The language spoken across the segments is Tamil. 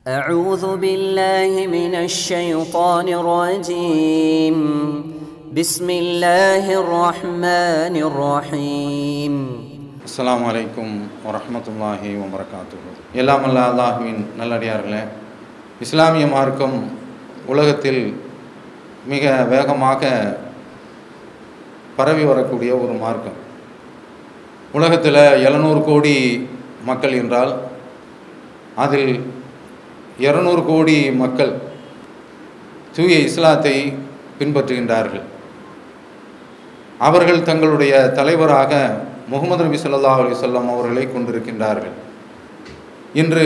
أعوذ بالله من الشيطان الرجيم بسم الله الرحمن الرحيم அஸ்ஸலாமு அலைக்கும் வரஹ்மத்துல்லாஹி வபரகாத்துஹு எல்லாம் அல்ல அல்லாஹுவின் நல்லடியார்களே இஸ்லாமிய மார்க்கம் உலகத்தில் மிக வேகமாக பரவி வரக்கூடிய ஒரு மார்க்கம் உலகத்தில் எழுநூறு கோடி மக்கள் என்றால் அதில் இருநூறு கோடி மக்கள் தூய இஸ்லாத்தை பின்பற்றுகின்றார்கள் அவர்கள் தங்களுடைய தலைவராக முகமது நபி ஸல்லல்லாஹு அலைஹி வஸல்லம் அவர்களை கொண்டிருக்கின்றார்கள் இன்று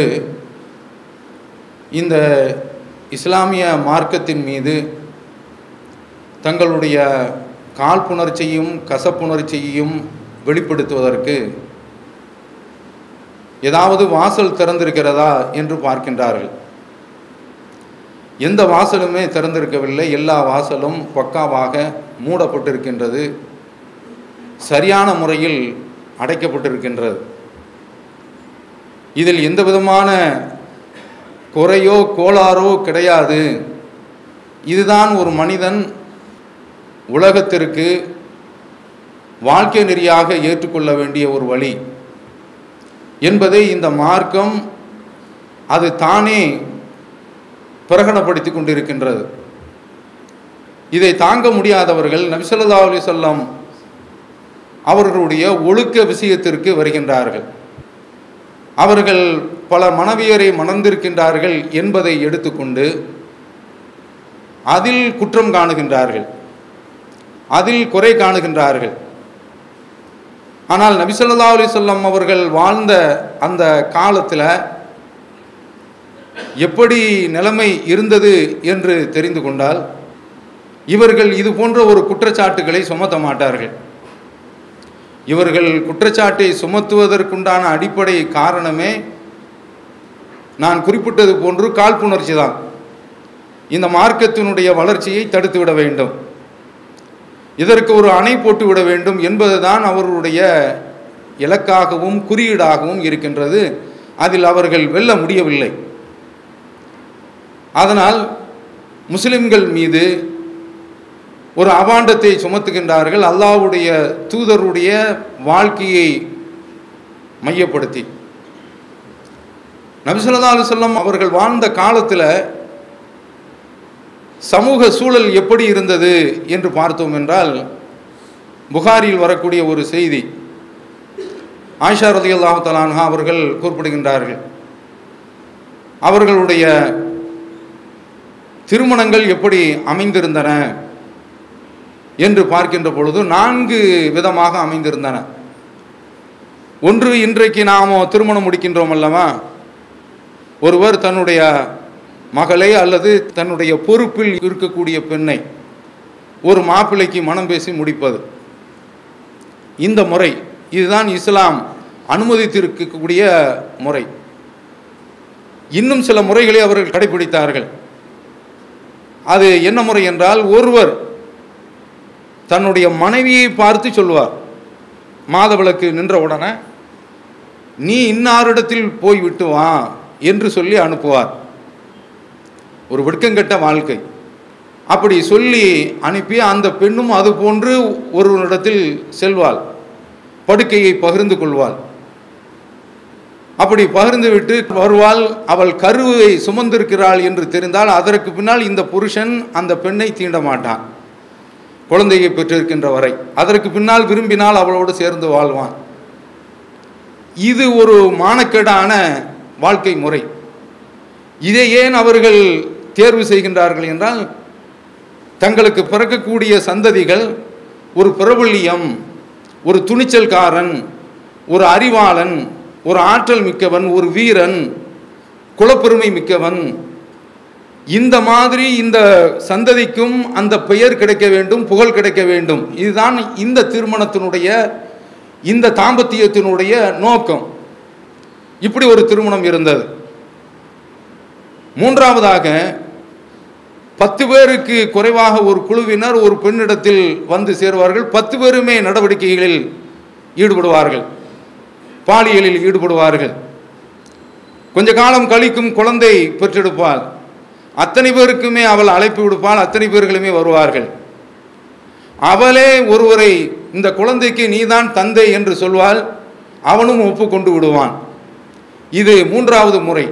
இந்த இஸ்லாமிய மார்க்கத்தின் மீது தங்களுடைய காழ்ப்புணர்ச்சியும் கசப்புணர்ச்சியையும் வெளிப்படுத்துவதற்கு ஏதாவது வாசல் திறந்திருக்கிறதா என்று பார்க்கின்றார்கள் எந்த வாசலுமே திறந்திருக்கவில்லை எல்லா வாசலும் பக்காவாக மூடப்பட்டிருக்கின்றது சரியான முறையில் அடைக்கப்பட்டிருக்கின்றது இதில் எந்த விதமான குறையோ கோளாறோ கிடையாது இதுதான் ஒரு மனிதன் உலகத்திற்கு வாழ்க்கை நெறியாக ஏற்றுக்கொள்ள வேண்டிய ஒரு வழி என்பதை இந்த மார்க்கம் அது தானே பிரகடனப்படுத்தி கொண்டிருக்கின்றது இதை தாங்க முடியாதவர்கள் நபிசல்லா அலி சொல்லம் அவர்களுடைய ஒழுக்க விஷயத்திற்கு வருகின்றார்கள் அவர்கள் பல மனைவியரை மணந்திருக்கின்றார்கள் என்பதை எடுத்துக்கொண்டு அதில் குற்றம் காணுகின்றார்கள் அதில் குறை காணுகின்றார்கள் ஆனால் நபிசல்லா அலி சொல்லம் அவர்கள் வாழ்ந்த அந்த காலத்தில் எப்படி நிலைமை இருந்தது என்று தெரிந்து கொண்டால் இவர்கள் இது போன்ற ஒரு குற்றச்சாட்டுகளை சுமத்த மாட்டார்கள் இவர்கள் குற்றச்சாட்டை சுமத்துவதற்குண்டான அடிப்படை காரணமே நான் குறிப்பிட்டது போன்று காழ்ப்புணர்ச்சி தான் இந்த மார்க்கத்தினுடைய வளர்ச்சியை தடுத்து விட வேண்டும் இதற்கு ஒரு அணை போட்டு விட வேண்டும் என்பதுதான் அவர்களுடைய இலக்காகவும் குறியீடாகவும் இருக்கின்றது அதில் அவர்கள் வெல்ல முடியவில்லை அதனால் முஸ்லிம்கள் மீது ஒரு அபாண்டத்தை சுமத்துகின்றார்கள் அல்லாவுடைய தூதருடைய வாழ்க்கையை மையப்படுத்தி நபிசல்லா அலுவலம் அவர்கள் வாழ்ந்த காலத்தில் சமூக சூழல் எப்படி இருந்தது என்று பார்த்தோம் என்றால் புகாரில் வரக்கூடிய ஒரு செய்தி ஆயிஷா ரதி அல்லாஹு தலான்ஹா அவர்கள் குறிப்பிடுகின்றார்கள் அவர்களுடைய திருமணங்கள் எப்படி அமைந்திருந்தன என்று பார்க்கின்ற பொழுது நான்கு விதமாக அமைந்திருந்தன ஒன்று இன்றைக்கு நாம் திருமணம் முடிக்கின்றோம் அல்லவா ஒருவர் தன்னுடைய மகளை அல்லது தன்னுடைய பொறுப்பில் இருக்கக்கூடிய பெண்ணை ஒரு மாப்பிள்ளைக்கு மனம் பேசி முடிப்பது இந்த முறை இதுதான் இஸ்லாம் அனுமதித்திருக்கக்கூடிய முறை இன்னும் சில முறைகளை அவர்கள் கடைபிடித்தார்கள் அது என்ன முறை என்றால் ஒருவர் தன்னுடைய மனைவியை பார்த்து சொல்லுவார் மாதவிளக்கு நின்ற உடனே நீ இன்னாரிடத்தில் போய் விட்டு வா என்று சொல்லி அனுப்புவார் ஒரு வெட்கங்கெட்ட வாழ்க்கை அப்படி சொல்லி அனுப்பி அந்த பெண்ணும் அது போன்று ஒருவனிடத்தில் செல்வாள் படுக்கையை பகிர்ந்து கொள்வாள் அப்படி பகிர்ந்து விட்டு வருவாள் அவள் கருவை சுமந்திருக்கிறாள் என்று தெரிந்தால் அதற்கு பின்னால் இந்த புருஷன் அந்த பெண்ணை தீண்ட மாட்டான் குழந்தையை பெற்றிருக்கின்ற வரை அதற்கு பின்னால் விரும்பினால் அவளோடு சேர்ந்து வாழ்வான் இது ஒரு மானக்கேடான வாழ்க்கை முறை இதை ஏன் அவர்கள் தேர்வு செய்கின்றார்கள் என்றால் தங்களுக்கு பிறக்கக்கூடிய சந்ததிகள் ஒரு பிரபல்யம் ஒரு துணிச்சல்காரன் ஒரு அறிவாளன் ஒரு ஆற்றல் மிக்கவன் ஒரு வீரன் குலப்பெருமை மிக்கவன் இந்த மாதிரி இந்த சந்ததிக்கும் அந்த பெயர் கிடைக்க வேண்டும் புகழ் கிடைக்க வேண்டும் இதுதான் இந்த திருமணத்தினுடைய இந்த தாம்பத்தியத்தினுடைய நோக்கம் இப்படி ஒரு திருமணம் இருந்தது மூன்றாவதாக பத்து பேருக்கு குறைவாக ஒரு குழுவினர் ஒரு பெண்ணிடத்தில் வந்து சேருவார்கள் பத்து பேருமே நடவடிக்கைகளில் ஈடுபடுவார்கள் பாலியலில் ஈடுபடுவார்கள் கொஞ்ச காலம் கழிக்கும் குழந்தை பெற்றெடுப்பாள் அத்தனை பேருக்குமே அவள் அழைப்பு விடுப்பாள் அத்தனை பேர்களுமே வருவார்கள் அவளே ஒருவரை இந்த குழந்தைக்கு நீதான் தந்தை என்று சொல்வாள் அவனும் ஒப்புக்கொண்டு விடுவான் இது மூன்றாவது முறை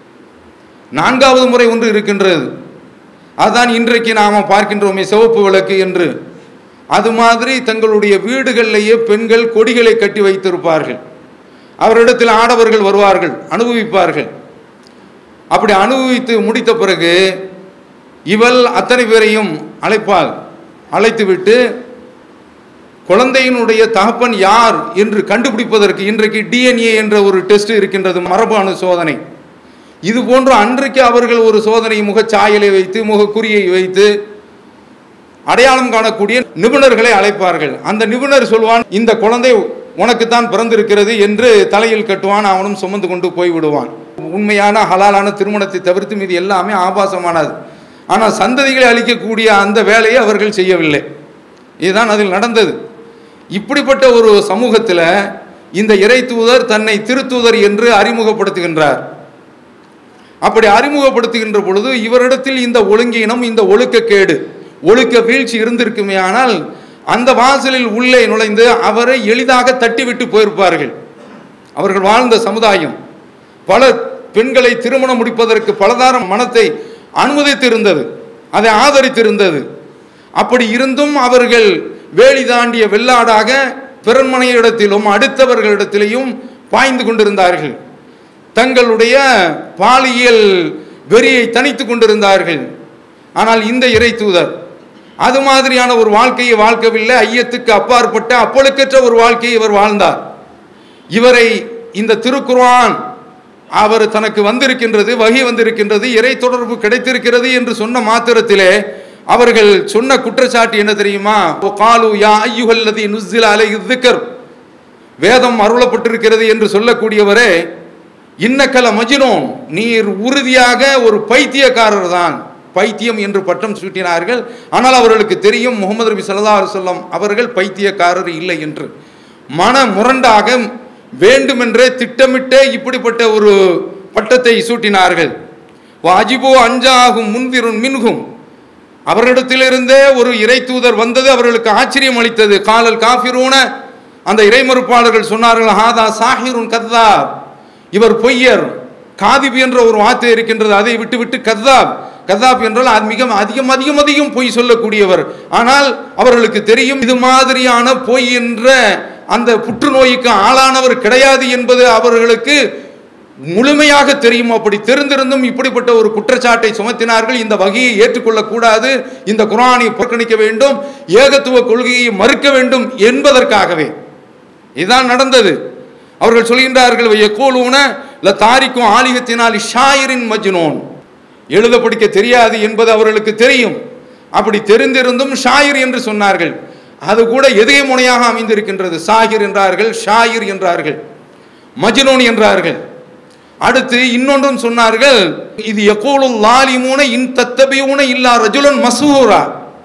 நான்காவது முறை ஒன்று இருக்கின்றது அதுதான் இன்றைக்கு நாம் பார்க்கின்றோமே சிவப்பு விளக்கு என்று அது மாதிரி தங்களுடைய வீடுகளிலேயே பெண்கள் கொடிகளை கட்டி வைத்திருப்பார்கள் அவரிடத்தில் ஆடவர்கள் வருவார்கள் அனுபவிப்பார்கள் அப்படி அனுபவித்து முடித்த பிறகு இவள் அத்தனை பேரையும் அழைப்பாள் அழைத்துவிட்டு குழந்தையினுடைய தகப்பன் யார் என்று கண்டுபிடிப்பதற்கு இன்றைக்கு டிஎன்ஏ என்ற ஒரு டெஸ்ட் இருக்கின்றது மரபணு சோதனை இது போன்று அன்றைக்கு அவர்கள் ஒரு சோதனை முகச்சாயலை வைத்து முகக்குறியை வைத்து அடையாளம் காணக்கூடிய நிபுணர்களை அழைப்பார்கள் அந்த நிபுணர் சொல்வான் இந்த குழந்தை உனக்குத்தான் பிறந்திருக்கிறது என்று தலையில் கட்டுவான் அவனும் சுமந்து கொண்டு போய்விடுவான் உண்மையான ஹலாலான திருமணத்தை தவிர்த்து மீது எல்லாமே ஆபாசமானது ஆனால் சந்ததிகளை அளிக்கக்கூடிய அந்த வேலையை அவர்கள் செய்யவில்லை இதுதான் அதில் நடந்தது இப்படிப்பட்ட ஒரு சமூகத்தில் இந்த இறை தூதர் தன்னை திருத்தூதர் என்று அறிமுகப்படுத்துகின்றார் அப்படி அறிமுகப்படுத்துகின்ற பொழுது இவரிடத்தில் இந்த ஒழுங்கீனம் இந்த ஒழுக்கக்கேடு ஒழுக்க வீழ்ச்சி இருந்திருக்குமே ஆனால் அந்த வாசலில் உள்ளே நுழைந்து அவரை எளிதாக தட்டிவிட்டு போயிருப்பார்கள் அவர்கள் வாழ்ந்த சமுதாயம் பல பெண்களை திருமணம் முடிப்பதற்கு பலதாரம் மனத்தை அனுமதித்திருந்தது அதை ஆதரித்திருந்தது அப்படி இருந்தும் அவர்கள் வேலி தாண்டிய வெள்ளாடாக பிறன்மனையிடத்திலும் அடுத்தவர்களிடத்திலேயும் பாய்ந்து கொண்டிருந்தார்கள் தங்களுடைய பாலியல் வெறியை தனித்து கொண்டிருந்தார்கள் ஆனால் இந்த இறை தூதர் அது மாதிரியான ஒரு வாழ்க்கையை வாழ்க்கவில்லை ஐயத்துக்கு அப்பாற்பட்ட அப்பொழுக்கற்ற ஒரு வாழ்க்கையை இவர் வாழ்ந்தார் இவரை இந்த திருக்குர்ஆன் அவர் தனக்கு வந்திருக்கின்றது வகி வந்திருக்கின்றது இறை தொடர்பு கிடைத்திருக்கிறது என்று சொன்ன மாத்திரத்திலே அவர்கள் சொன்ன குற்றச்சாட்டு என்ன தெரியுமா காலு யா ஐயுகல்லதி நுஸ்ஸில அலை திக்கர் வேதம் அருளப்பட்டிருக்கிறது என்று சொல்லக்கூடியவரே இன்னக்கல மஜ்னூன் நீர் உறுதியாக ஒரு பைத்தியக்காரர் தான் பைத்தியம் என்று பட்டம் சூட்டினார்கள் ஆனால் அவர்களுக்கு தெரியும் முகமது நபி ஸல்லல்லாஹு அலைஹி வஸல்லம் அவர்கள் பைத்தியக்காரர் இல்லை என்று மன முரண்டாக வேண்டுமென்றே திட்டமிட்டே இப்படிப்பட்ட ஒரு பட்டத்தை சூட்டினார்கள் வாஜிபோ அஞ்சாகும் முன்திருன் மின்கும் அவர்களிடத்திலிருந்தே ஒரு இறை தூதர் வந்தது அவர்களுக்கு ஆச்சரியம் அளித்தது காலல் காஃபிரூன அந்த இறைமறுப்பாளர்கள் சொன்னார்கள் ஹாதா சாஹிருன் கத்தாப் இவர் பொய்யர் காதிப் என்ற ஒரு வார்த்தை இருக்கின்றது அதை விட்டு விட்டு கத்தாப் கதாப் என்றால் அது மிக அதிகம் அதிகம் அதிகம் பொய் சொல்லக்கூடியவர் ஆனால் அவர்களுக்கு தெரியும் இது மாதிரியான பொய் என்ற அந்த புற்றுநோய்க்கு ஆளானவர் கிடையாது என்பது அவர்களுக்கு முழுமையாக தெரியும் அப்படி தெரிந்திருந்தும் இப்படிப்பட்ட ஒரு குற்றச்சாட்டை சுமத்தினார்கள் இந்த வகையை ஏற்றுக்கொள்ளக்கூடாது இந்த குரானை புறக்கணிக்க வேண்டும் ஏகத்துவ கொள்கையை மறுக்க வேண்டும் என்பதற்காகவே இதுதான் நடந்தது அவர்கள் சொல்கின்றார்கள் எக்கோலூன ல தாரிக்கும் ஆலிகத்தினால் ஷாயிரின் மஜ்னோன் எழுத படிக்க தெரியாது என்பது அவர்களுக்கு தெரியும் அப்படி தெரிந்திருந்தும் ஷாயிர் என்று சொன்னார்கள் அது கூட எதே முனையாக அமைந்திருக்கின்றது சாகிர் என்றார்கள் ஷாயிர் என்றார்கள் மஜ்னூன் என்றார்கள் அடுத்து இன்னொன்றும் சொன்னார்கள் இது எக்கோலும் லாலிமூன இன் தத்தபியூன இல்லா ரஜுலன் மசூரா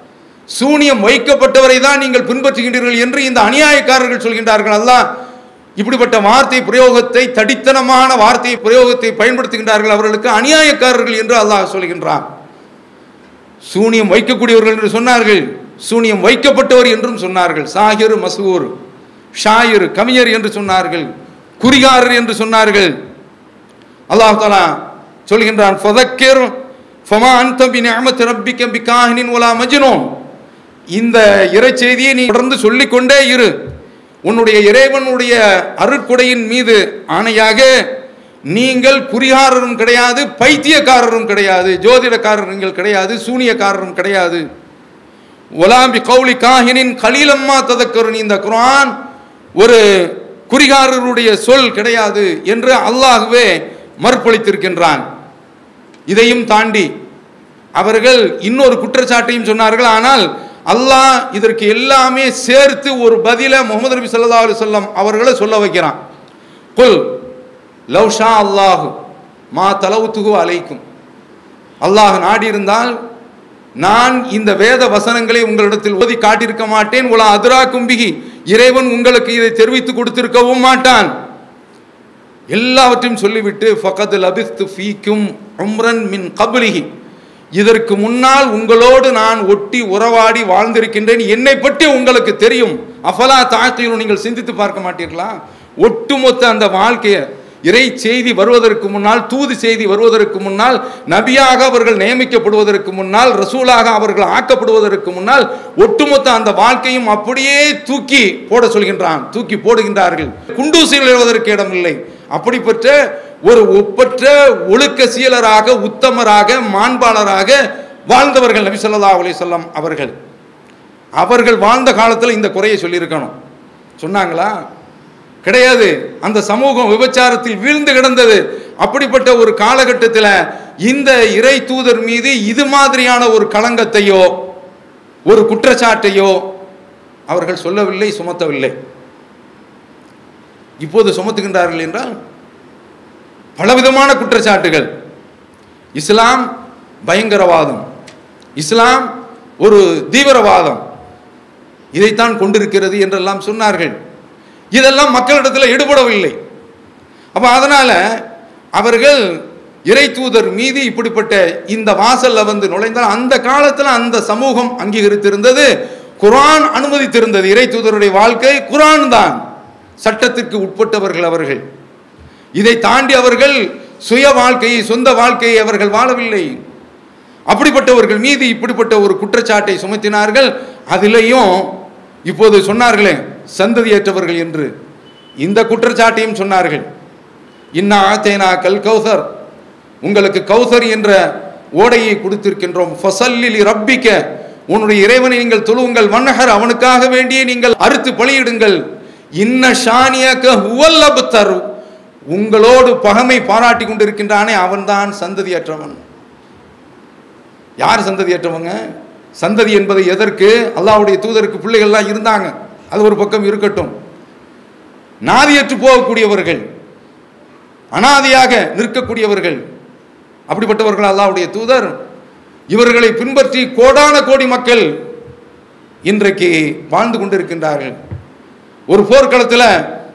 சூனியம் வைக்கப்பட்டவரை தான் நீங்கள் பின்பற்றுகின்றீர்கள் என்று இந்த அநியாயக்காரர்கள் சொல்கின்றார்கள் அல்லாஹ் இப்படிப்பட்ட வார்த்தை பிரயோகத்தை தடித்தனமான வார்த்தை பிரயோகத்தை பயன்படுத்துகின்றார்கள் அவர்களுக்கு அநியாயக்காரர்கள் என்று அல்லாஹ் சொல்கின்றான் சூனியம் வைக்கக்கூடியவர்கள் என்று சொன்னார்கள் சூனியம் வைக்கப்பட்டவர் என்றும் சொன்னார்கள் சாகிர் மசூர் ஷாயிர் கவிஞர் என்று சொன்னார்கள் குறிகாரர் என்று சொன்னார்கள் அல்லாஹ் தாலா சொல்கின்றான் ஃபதக்கிர் ஃபமா அன்த பி நிஅமத் ரப்பிக்க பி காஹினின் வலா மஜ்னூன் இந்த இறைச்செய்தியை நீ தொடர்ந்து சொல்லிக்கொண்டே இரு உன்னுடைய இறைவனுடைய அருட்கொடையின் மீது ஆணையாக நீங்கள் குறிகாரரும் கிடையாது பைத்தியக்காரரும் கிடையாது ஜோதிடக்காரர் நீங்கள் கிடையாது சூனியக்காரரும் கிடையாது ஒலாம்பி கௌலி காஹினின் கலீலம்மா ததக்கருன் இந்த குர்ஆன் ஒரு குறிகாரருடைய சொல் கிடையாது என்று அல்லாஹ்வே மறுப்பளித்திருக்கின்றான் இதையும் தாண்டி அவர்கள் இன்னொரு குற்றச்சாட்டையும் சொன்னார்கள் ஆனால் அல்லாஹ் இதற்கு எல்லாமே சேர்த்து ஒரு பதில முகமது நபி ஸல்லல்லாஹு அலைஹி வஸல்லம் அவர்களை சொல்ல வைக்கிறான் குல் லவ் ஷா அல்லாஹு மா தலவுத்துகு அலைக்கும் அல்லாஹ் நாடி இருந்தால் நான் இந்த வேத வசனங்களை உங்களிடத்தில் ஓதி காட்டியிருக்க மாட்டேன் உலா அதிரா கும்பிகி இறைவன் உங்களுக்கு இதை தெரிவித்து கொடுத்திருக்கவும் மாட்டான் எல்லாவற்றையும் சொல்லிவிட்டு ஃபகத் லபிஸ்து ஃபீக்கும் உம்ரன் மின் கபலிஹி இதற்கு முன்னால் உங்களோடு நான் ஒட்டி உறவாடி வாழ்ந்திருக்கின்றேன் என்னை பற்றி உங்களுக்கு தெரியும் அஃபலா தாக்கிலும் நீங்கள் சிந்தித்து பார்க்க மாட்டீர்களா ஒட்டுமொத்த அந்த வாழ்க்கையை இறை செய்தி வருவதற்கு முன்னால் தூது செய்தி வருவதற்கு முன்னால் நபியாக அவர்கள் நியமிக்கப்படுவதற்கு முன்னால் ரசூலாக அவர்கள் ஆக்கப்படுவதற்கு முன்னால் ஒட்டுமொத்த அந்த வாழ்க்கையும் அப்படியே தூக்கி போட சொல்கின்றான் தூக்கி போடுகின்றார்கள் குண்டூசியில் எழுவதற்கு இடமில்லை அப்படிப்பட்ட ஒரு ஒப்பற்ற ஒழுக்க சீலராக உத்தமராக மாண்பாளராக வாழ்ந்தவர்கள் நபி ஸல்லல்லாஹு அலைஹி வஸல்லம் அவர்கள் அவர்கள் வாழ்ந்த காலத்தில் இந்த குறையை சொல்லியிருக்கணும் சொன்னாங்களா கிடையாது அந்த சமூகம் விபச்சாரத்தில் வீழ்ந்து கிடந்தது அப்படிப்பட்ட ஒரு காலகட்டத்தில் இந்த இறை தூதர் மீது இது மாதிரியான ஒரு களங்கத்தையோ ஒரு குற்றச்சாட்டையோ அவர்கள் சொல்லவில்லை சுமத்தவில்லை இப்போது சுமத்துகின்றார்கள் என்றால் பலவிதமான குற்றச்சாட்டுகள் இஸ்லாம் பயங்கரவாதம் இஸ்லாம் ஒரு தீவிரவாதம் இதைத்தான் கொண்டிருக்கிறது என்றெல்லாம் சொன்னார்கள் இதெல்லாம் மக்களிடத்தில் ஈடுபடவில்லை அப்போ அதனால அவர்கள் இறை தூதர் மீது இப்படிப்பட்ட இந்த வாசல்ல வந்து நுழைந்தால் அந்த காலத்தில் அந்த சமூகம் அங்கீகரித்திருந்தது குர்ஆன் அனுமதித்திருந்தது இறை தூதருடைய வாழ்க்கை குர்ஆன் தான் சட்டத்திற்கு உட்பட்டவர்கள் அவர்கள் இதை தாண்டி அவர்கள் சுய வாழ்க்கையை சொந்த வாழ்க்கையை அவர்கள் வாழவில்லை அப்படிப்பட்டவர்கள் மீது இப்படிப்பட்ட ஒரு குற்றச்சாட்டை சுமத்தினார்கள் அதிலேயும் இப்போது சொன்னார்களே சந்ததியற்றவர்கள் என்று இந்த குற்றச்சாட்டையும் சொன்னார்கள் இன்னா ஆத்தேனா கல் கௌசர் உங்களுக்கு கௌசர் என்ற ஓடையை கொடுத்திருக்கின்றோம் ஃபசல்லிலி ரப்பிக்க உன்னுடைய இறைவனை நீங்கள் தொழுவுங்கள் வண்ணகர் அவனுக்காக வேண்டியே நீங்கள் அறுத்து பலியிடுங்கள் இன்ன ஷானியக ஹுவல் அபுத்தர் உங்களோடு பகமை பாராட்டி கொண்டிருக்கின்றானே அவன்தான் சந்ததியற்றவன் யார் சந்ததியற்றவங்க சந்ததி என்பது எதற்கு அல்லாஹ்வுடைய தூதருக்கு பிள்ளைகள்லாம் இருந்தாங்க அது ஒரு பக்கம் இருக்கட்டும் நாதியற்று போகக்கூடியவர்கள் அனாதையாக நிற்கக்கூடியவர்கள் அப்படிப்பட்டவர்கள் அல்லாஹ்வுடைய தூதர் இவர்களை பின்பற்றி கோடான கோடி மக்கள் இன்றைக்கு வாழ்ந்து கொண்டிருக்கின்றார்கள் ஒரு போர்க்களத்தில்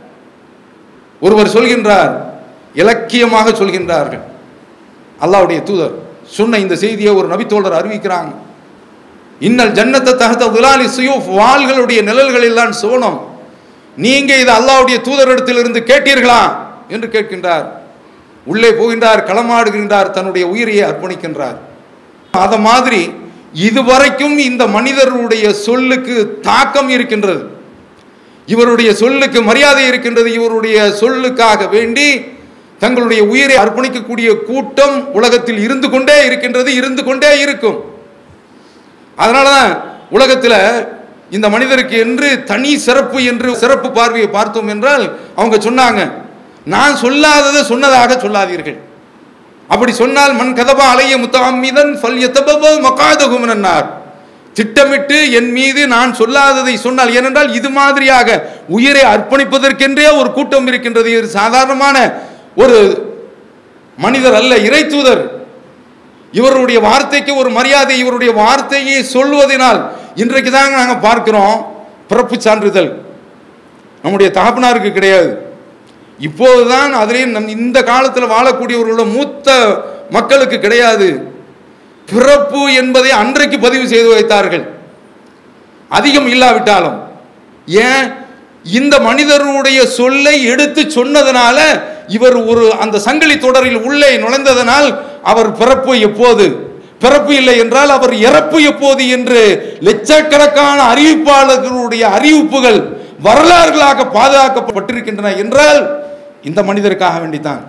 ஒருவர் சொல்கின்றார் இலக்கியமாக சொல்கின்றார்கள் அல்லாஹ்வுடைய தூதர் சொன்ன இந்த செய்தியை ஒரு நபித்தோழர் அறிவிக்கிறாங்க இன்னல் ஜன்னத்தை தகத்த விலாலி சுயூஃப் வாள்களுடைய நிழல்களில் தான் சோனம் நீங்க இது அல்லாஹ்வுடைய தூதரிடத்திலிருந்து கேட்டீர்களா என்று கேட்கின்றார் உள்ளே போகின்றார் களமாடுகின்றார் தன்னுடைய உயிரையே அர்ப்பணிக்கின்றார் அத மாதிரி இதுவரைக்கும் இந்த மனிதருடைய சொல்லுக்கு தாக்கம் இருக்கின்றது இவருடைய சொல்லுக்கு மரியாதை இருக்கின்றது இவருடைய சொல்லுக்காக வேண்டி தங்களுடைய உயிரை அர்ப்பணிக்கக்கூடிய கூட்டம் உலகத்தில் இருந்து கொண்டே இருக்கின்றது இருந்து கொண்டே இருக்கும் அதனால தான் உலகத்தில் இந்த மனிதருக்கு என்று தனி சிறப்பு என்று சிறப்பு பார்வையை பார்த்தோம் என்றால் அவங்க சொன்னாங்க நான் சொல்லாததை சொன்னதாக சொல்லாதீர்கள் அப்படி சொன்னால் மண் கதபா அலைய முத்தாமிதன் ஃபல் எத்தபவ மகாதகுமனார் திட்டமிட்டு என் மீது நான் சொல்லாததை சொன்னால் ஏனென்றால் இது மாதிரியாக உயிரை அர்ப்பணிப்பதற்கென்றே ஒரு கூட்டம் இருக்கின்றது இது சாதாரணமான ஒரு மனிதர் அல்ல இறை தூதர் இவருடைய வார்த்தைக்கு ஒரு மரியாதை இவருடைய வார்த்தையை சொல்வதனால் இன்றைக்கு தாங்க நாங்கள் பார்க்கிறோம் பிறப்பு சான்றிதழ் நம்முடைய தகப்பனாருக்கு கிடையாது இப்போதுதான் அதிலேயும் நம் இந்த காலத்தில் வாழக்கூடியவர்களோட மூத்த மக்களுக்கு கிடையாது பிறப்பு என்பதை அன்றைக்கு பதிவு செய்து வைத்தார்கள் அதிகம் இல்லாவிட்டாலும் ஏன் இந்த மனிதருடைய சொல்லை எடுத்து சொன்னதனால இவர் ஒரு அந்த சங்கிலி தொடரில் உள்ளே நுழைந்ததனால் அவர் பிறப்பு எப்போது பிறப்பு இல்லை என்றால் அவர் இறப்பு எப்போது என்று லட்சக்கணக்கான அறிவிப்பாளர்களுடைய அறிவிப்புகள் வரலாறுகளாக பாதுகாக்கப்பட்டிருக்கின்றன என்றால் இந்த மனிதருக்காக வேண்டித்தான்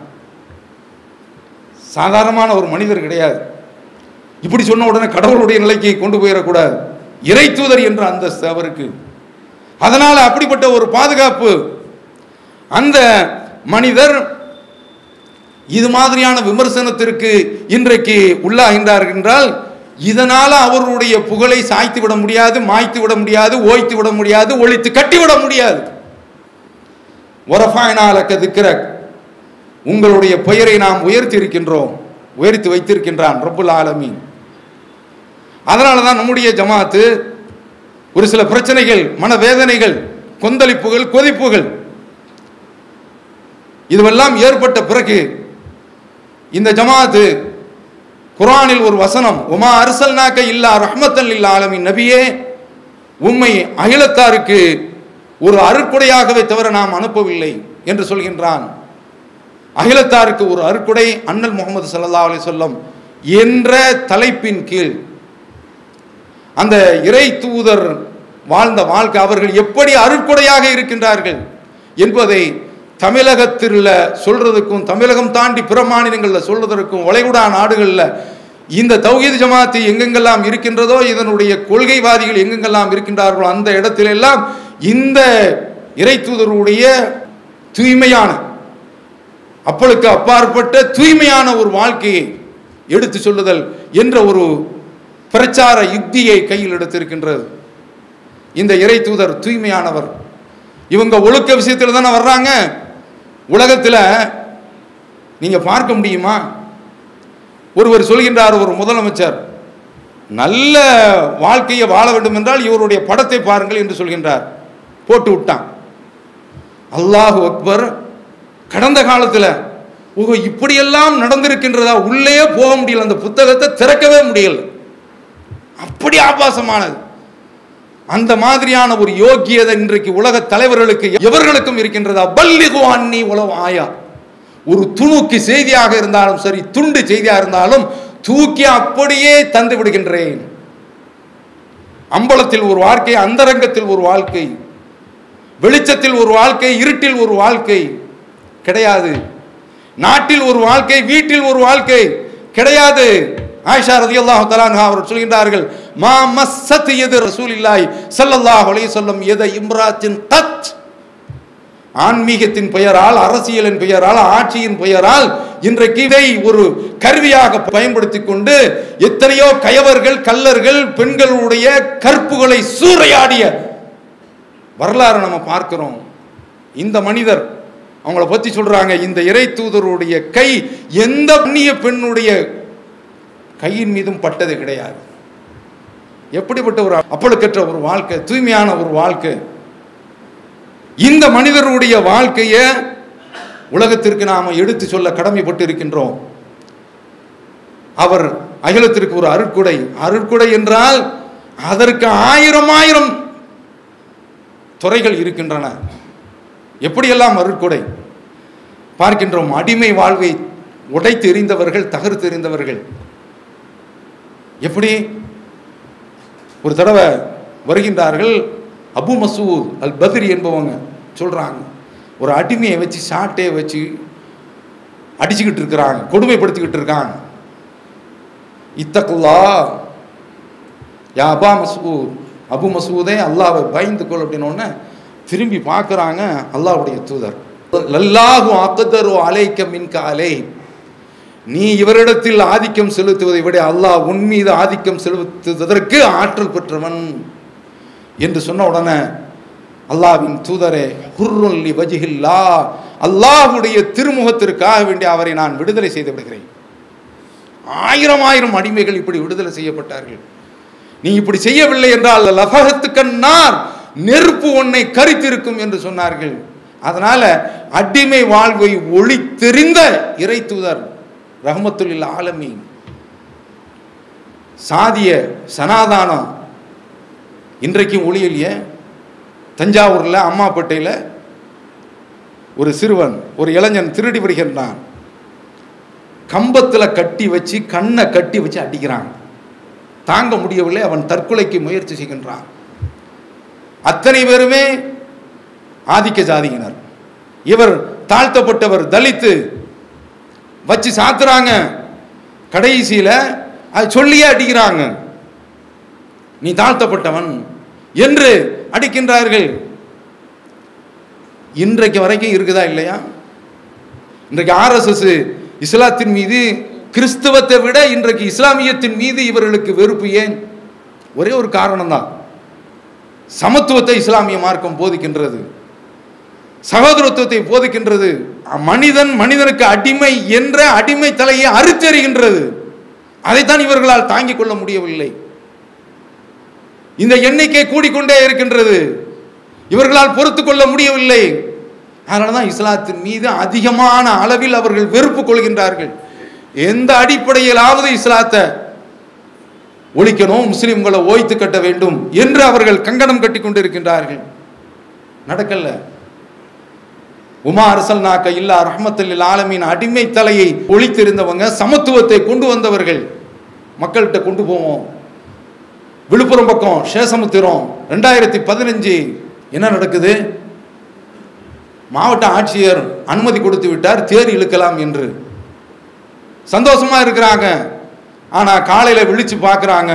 சாதாரணமான ஒரு மனிதர் கிடையாது இப்படி சொன்ன உடனே கடவுளுடைய நிலைக்கு கொண்டு போயிடக்கூடாது இறை தூதர் என்ற அந்தஸ்து அவருக்கு அதனால அப்படிப்பட்ட ஒரு பாதுகாப்பு அந்த மனிதர் இது மாதிரியான விமர்சனத்திற்கு இன்றைக்கு உள்ளாகின்றார் என்றால் இதனால அவருடைய புகழை சாய்த்து விட முடியாது மாய்த்து விட முடியாது ஓய்த்து விட முடியாது ஒழித்து கட்டிவிட முடியாது ஒரஃபாயினாலக்க திக்கிறக் உங்களுடைய பெயரை நாம் உயர்த்தி இருக்கின்றோம் உயர்த்தி வைத்திருக்கின்றான் ரப்புல் ஆலமீன் அதனால தான் நம்முடைய ஜமாத்து ஒரு சில பிரச்சனைகள் மனவேதனைகள் கொந்தளிப்புகள் கொதிப்புகள் இதுவெல்லாம் ஏற்பட்ட பிறகு இந்த ஜமாத்து குரானில் ஒரு வசனம் உமா அரசல்னாக்க இல்லா ரஹ்மத்தல் இல்லா ஆலமின் நபியே உம்மை அகிலத்தாருக்கு ஒரு அருட்கொடையாகவே தவிர நாம் அனுப்பவில்லை என்று சொல்கின்றான் அகிலத்தாருக்கு ஒரு அருட்கொடை அண்ணல் முகமது சல்லா அலி சொல்லம் என்ற தலைப்பின் கீழ் அந்த இறை தூதர் வாழ்ந்த வாழ்க்கை அவர்கள் எப்படி அருட்கொடையாக இருக்கின்றார்கள் என்பதை தமிழகத்தில் சொல்றதுக்கும் தமிழகம் தாண்டி பிற மாநிலங்களில் சொல்றதற்கும் வளைகுடா நாடுகளில் இந்த தௌஹீத் ஜமாத்து எங்கெங்கெல்லாம் இருக்கின்றதோ இதனுடைய கொள்கைவாதிகள் எங்கெங்கெல்லாம் இருக்கின்றார்களோ அந்த இடத்திலெல்லாம் இந்த இறை தூதருடைய தூய்மையான அப்பளுக்கு அப்பாற்பட்ட தூய்மையான ஒரு வாழ்க்கையை எடுத்து சொல்லுதல் என்ற ஒரு பிரச்சார யுக்தியை கையில் எடுத்திருக்கின்றது இந்த இறை தூதர் தூய்மையானவர் இவங்க ஒழுக்க விஷயத்தில் தானே வர்றாங்க உலகத்தில் நீங்கள் பார்க்க முடியுமா ஒருவர் சொல்கின்றார் ஒரு முதலமைச்சர் நல்ல வாழ்க்கையை வாழ வேண்டும் என்றால் இவருடைய படத்தை பாருங்கள் என்று சொல்கின்றார் போட்டு விட்டான் அல்லாஹ் அக்பர் கடந்த காலத்தில் ஓ இப்படியெல்லாம் நடந்திருக்கின்றதா உள்ளே போக முடியல அந்த புத்தகத்தை திறக்கவே முடியல அப்படி ஆபாசமானது அந்த மாதிரியான ஒரு யோக்கியதை இன்றைக்கு உலக தலைவர்களுக்கு எவர்களுக்கும் இருக்கின்றதா பல்லிகு அன்னி உலகம் ஆயா ஒரு துணுக்கு செய்தியாக இருந்தாலும் சரி துண்டு செய்தியாக இருந்தாலும் தூக்கி அப்படியே தந்து விடுகின்றேன் அம்பலத்தில் ஒரு வாழ்க்கை அந்தரங்கத்தில் ஒரு வாழ்க்கை வெளிச்சத்தில் ஒரு வாழ்க்கை இருட்டில் ஒரு வாழ்க்கை கிடையாது நாட்டில் ஒரு வாழ்க்கை வீட்டில் ஒரு வாழ்க்கை கிடையாது ஆயிஷா ரதியல்லாஹு தஆலா அவர் சொல்கின்றார்கள் மா மஸ்ஸத் எது ரசூலில்லாஹி ஸல்லல்லாஹு அலைஹி வஸல்லம் எத இம்ராத்தின் தத் ஆன்மீகத்தின் பெயரால் அரசியலின் பெயரால் ஆட்சியின் பெயரால் இன்றைக்கு இதை ஒரு கருவியாக பயன்படுத்தி கொண்டு எத்தனையோ கயவர்கள் கல்லர்கள் பெண்களுடைய கற்புகளை சூறையாடிய வரலாறு நம்ம பார்க்கிறோம் இந்த மனிதர் அவங்கள பத்தி சொல்றாங்க இந்த இறை தூதருடைய கை எந்த புண்ணிய பெண்ணுடைய கையின் மீதும் பட்டது கிடையாது எப்படிப்பட்ட ஒரு அப்பழுக்கற்ற ஒரு வாழ்க்கை தூய்மையான ஒரு வாழ்க்கை இந்த மனிதருடைய வாழ்க்கையை உலகத்திற்கு நாம எடுத்து சொல்ல கடமைப்பட்டு இருக்கின்றோம் அவர் அகிலத்திற்கு ஒரு அருட்குடை அருட்குடை என்றால் அதற்கு ஆயிரம் ஆயிரம் துறைகள் இருக்கின்றன எப்படியெல்லாம் அருட்கொடை பார்க்கின்றோம் அடிமை வாழ்வை உடைத்து எறிந்தவர்கள் தகர்த்து எறிந்தவர்கள் எப்படி ஒரு தடவை வருகின்றார்கள் அபு மசூத் அல் பத்ரி என்பவங்க சொல்றாங்க ஒரு அடிமையை வச்சு சாட்டே வச்சு அடிச்சுக்கிட்டு இருக்கிறாங்க கொடுமைப்படுத்திக்கிட்டு இருக்காங்க இத்தகுல்லா யா அபா மசூத் அபு மசூதே அல்லாவை பயந்து கொள் அப்படின்னு திரும்பி பார்க்குறாங்க அல்லாவுடைய தூதர் லல்லாஹு அக்கதரு அலைக்க மின்க அலை நீ இவரிடத்தில் ஆதிக்கம் செலுத்துவதை விட அல்லாஹ் உன் மீது ஆதிக்கம் செலுத்துவதற்கு ஆற்றல் பெற்றவன் என்று சொன்ன உடனே அல்லாவின் தூதரே ஹுர்ருல்லி வஜிஹில்லா அல்லாஹுடைய திருமுகத்திற்காக வேண்டி அவரை நான் விடுதலை செய்து விடுகிறேன் ஆயிரம் ஆயிரம் அடிமைகள் இப்படி விடுதலை செய்யப்பட்டார்கள் நீ இப்படி செய்யவில்லை என்றால் லபகத்துக்கன்னார் நெருப்பு உன்னை கரித்திருக்கும் என்று சொன்னார்கள் அதனால அடிமை வாழ்வை ஒளித்தெறிந்த இறை தூதர் ரஹமத்துல்லில் ஆலமி சாதிய சனாதானம் இன்றைக்கும் ஒளியலையே தஞ்சாவூரில் அம்மாப்பேட்டையில் ஒரு சிறுவன் ஒரு இளைஞன் திருடி வருகின்றான் கம்பத்தில் கட்டி வச்சு கண்ணை கட்டி வச்சு அடிக்கிறான் தாங்க முடியவில்லை அவன் தற்கொலைக்கு முயற்சி செய்கின்றான் அத்தனை பேருமே ஆதிக்க ஜாதியினர் இவர் தாழ்த்தப்பட்டவர் தலித்து வச்சு சாத்துறாங்க கடைசியில் அது சொல்லியே அடிக்கிறாங்க நீ தாழ்த்தப்பட்டவன் என்று அடிக்கின்றார்கள் இன்றைக்கு வரைக்கும் இருக்குதா இல்லையா இன்றைக்கு ஆர்எஸ்எஸ் இஸ்லாத்தின் மீது கிறிஸ்தவத்தை விட இன்றைக்கு இஸ்லாமியத்தின் மீது இவர்களுக்கு வெறுப்பு ஏன் ஒரே ஒரு காரணம் தான் சமத்துவத்தை இஸ்லாமிய மார்க்கம் போதிக்கின்றது சகோதரத்துவத்தை போதிக்கின்றது மனிதன் மனிதனுக்கு அடிமை என்ற அடிமை தலையை அறுத்தெறிகின்றது அதைத்தான் இவர்களால் தாங்கிக் கொள்ள முடியவில்லை இந்த எண்ணிக்கை கூடிக்கொண்டே இருக்கின்றது இவர்களால் பொறுத்து கொள்ள முடியவில்லை அதனால தான் இஸ்லாத்தின் மீது அதிகமான அளவில் அவர்கள் வெறுப்பு கொள்கின்றார்கள் எந்த அடிப்படையிலாவது இஸ்லாத்தை ஒழிக்கணும் முஸ்லிம்களை ஓய்த்து கட்ட வேண்டும் என்று அவர்கள் கங்கணம் கட்டி கொண்டிருக்கின்றார்கள் நடக்கல உமா அரசல்நாக்க இல்லா ரஹமத்துல் ஆலமீன் அடிமை தலையை ஒழித்திருந்தவங்க சமத்துவத்தை கொண்டு வந்தவர்கள் மக்கள்கிட்ட கொண்டு போவோம் விழுப்புரம் பக்கம் சேசமுத்திரம் ரெண்டாயிரத்தி பதினஞ்சு என்ன நடக்குது மாவட்ட ஆட்சியர் அனுமதி கொடுத்து விட்டார் தேர் இழுக்கலாம் என்று சந்தோஷமா இருக்கிறாங்க ஆனா காலையில விழிச்சு பார்க்கறாங்க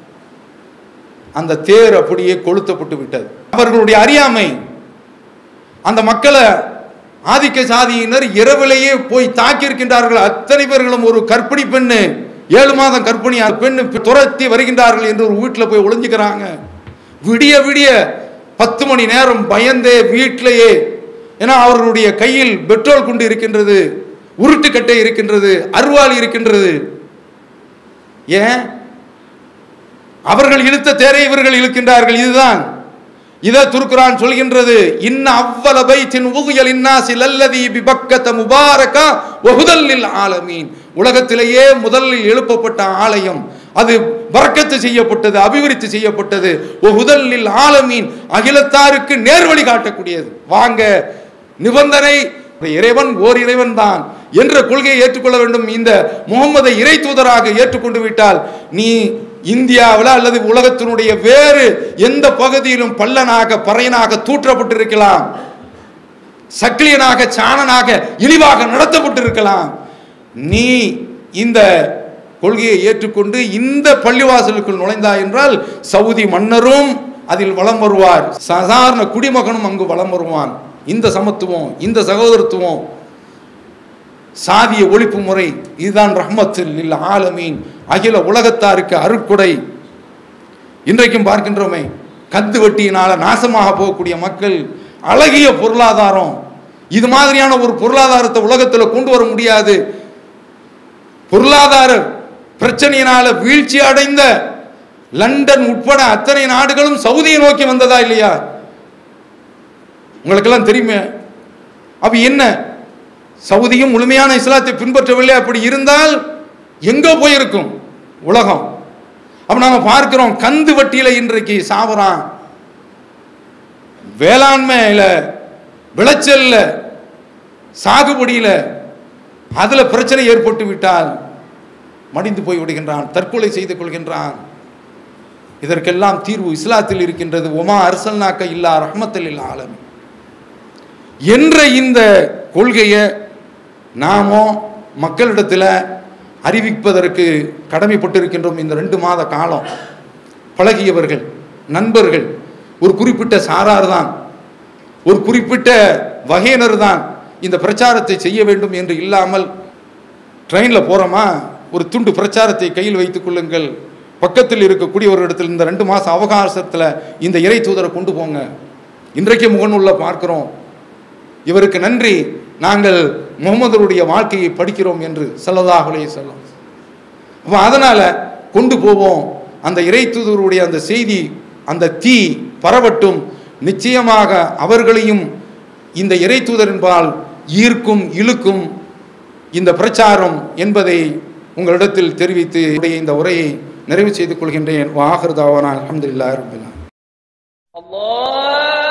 அந்த தேர் அப்படியே கொளுத்தப்பட்டு விட்டது அவர்களுடைய அறியாமை அந்த மக்களை ஆதிக்க சாதியினர் இரவிலேயே போய் தாக்கி இருக்கின்றார்கள் அத்தனை பேர்களும் ஒரு கர்ப்பிணி பெண்ணு ஏழு மாதம் கர்ப்பிணி பெண்ணு துரத்தி வருகின்றார்கள் என்று ஒரு வீட்டில் போய் ஒளிஞ்சுக்கிறாங்க விடிய விடிய பத்து மணி நேரம் பயந்தே வீட்டிலேயே ஏன்னா அவர்களுடைய கையில் பெட்ரோல் குண்டு இருக்கின்றது உருட்டுக்கட்டை இருக்கின்றது அருவாள் இருக்கின்றது ஏன் அவர்கள் இழுத்த தேரை இவர்கள் இழுக்கின்றார்கள் இதுதான் இதை துருக்குரான் சொல்கின்றது இன்ன அவ்வள பைத்தின் உகுயல் இன்னாசி லல்லதி பிபக்கத முபாரகா வஹுதல்லில் ஆலமீன் உலகத்திலேயே முதலில் எழுப்பப்பட்ட ஆலயம் அது பறக்கத்து செய்யப்பட்டது அபிவிருத்தி செய்யப்பட்டது ஒஹுதல்லில் ஆலமீன் அகிலத்தாருக்கு நேர்வழி காட்டக்கூடியது வாங்க நிபந்தனை இறைவன் ஓர் இறைவன் தான் என்ற கொள்கையை ஏற்றுக்கொள்ள வேண்டும் இந்த முகம்மதை இறை தூதராக ஏற்றுக்கொண்டு விட்டால் நீ இந்தியாவில் அல்லது உலகத்தினுடைய வேறு எந்த பகுதியிலும் பல்லனாக பறையனாக தூற்றப்பட்டிருக்கலாம் சக்கிலியனாக சாணனாக இழிவாக நடத்தப்பட்டிருக்கலாம் நீ இந்த கொள்கையை ஏற்றுக்கொண்டு இந்த பள்ளிவாசலுக்குள் நுழைந்தாய் என்றால் சவுதி மன்னரும் அதில் வலம் வருவார் சாதாரண குடிமகனும் அங்கு வலம் வருவான் இந்த சமத்துவம் இந்த சகோதரத்துவம் சாதிய ஒழிப்பு முறை இதுதான் ரஹ்மத்தில் இல்ல ஆலமீன் அகில உலகத்தாருக்கு அருட்கொடை இன்றைக்கும் பார்க்கின்றோமே கந்து வட்டியினால நாசமாக போகக்கூடிய மக்கள் அழகிய பொருளாதாரம் இது மாதிரியான ஒரு பொருளாதாரத்தை உலகத்தில் கொண்டு வர முடியாது பொருளாதார பிரச்சனையினால வீழ்ச்சி அடைந்த லண்டன் உட்பட அத்தனை நாடுகளும் சவுதியை நோக்கி வந்ததா இல்லையா உங்களுக்கெல்லாம் தெரியுமே அப்ப என்ன சவுதியும் முழுமையான இஸ்லாத்தை பின்பற்றவில்லை அப்படி இருந்தால் எங்க போயிருக்கும் உலகம் அப்ப நாம பார்க்கிறோம் கந்து வட்டியில இன்றைக்கு சாவறான் வேளாண்மையில விளைச்சல்ல சாகுபடியில அதுல பிரச்சனை ஏற்பட்டு விட்டால் மடிந்து போய் விடுகின்றான் தற்கொலை செய்து கொள்கின்றான் இதற்கெல்லாம் தீர்வு இஸ்லாத்தில் இருக்கின்றது ஒமா அரசல்நாக்க இல்லா ரஹ்மத்தில் இல்லா ஆலமி என்ற இந்த கொள்கையை நாமோ மக்களிடத்தில் அறிவிப்பதற்கு கடமைப்பட்டிருக்கின்றோம் இந்த ரெண்டு மாத காலம் பழகியவர்கள் நண்பர்கள் ஒரு குறிப்பிட்ட சாரார் தான் ஒரு குறிப்பிட்ட வகையினர் தான் இந்த பிரச்சாரத்தை செய்ய வேண்டும் என்று இல்லாமல் ட்ரெயினில் போகிறோமா ஒரு துண்டு பிரச்சாரத்தை கையில் வைத்துக் கொள்ளுங்கள் பக்கத்தில் இருக்கக்கூடிய ஒரு இடத்துல இந்த ரெண்டு மாதம் அவகாசத்தில் இந்த இறை தூதரை கொண்டு போங்க இன்றைக்கு முகநூல்ல பார்க்கிறோம் இவருக்கு நன்றி நாங்கள் முகமதருடைய வாழ்க்கையை படிக்கிறோம் என்று சொல்லதாகலே சொல்லும் அப்போ அதனால் கொண்டு போவோம் அந்த இறை தூதருடைய அந்த செய்தி அந்த தீ பரவட்டும் நிச்சயமாக அவர்களையும் இந்த இறை தூதரின்பால் ஈர்க்கும் இழுக்கும் இந்த பிரச்சாரம் என்பதை உங்களிடத்தில் தெரிவித்து உடைய இந்த உரையை நிறைவு செய்து கொள்கின்றேன் வாஹர்தாவானா அலமதுல்லா ரபில்லா الله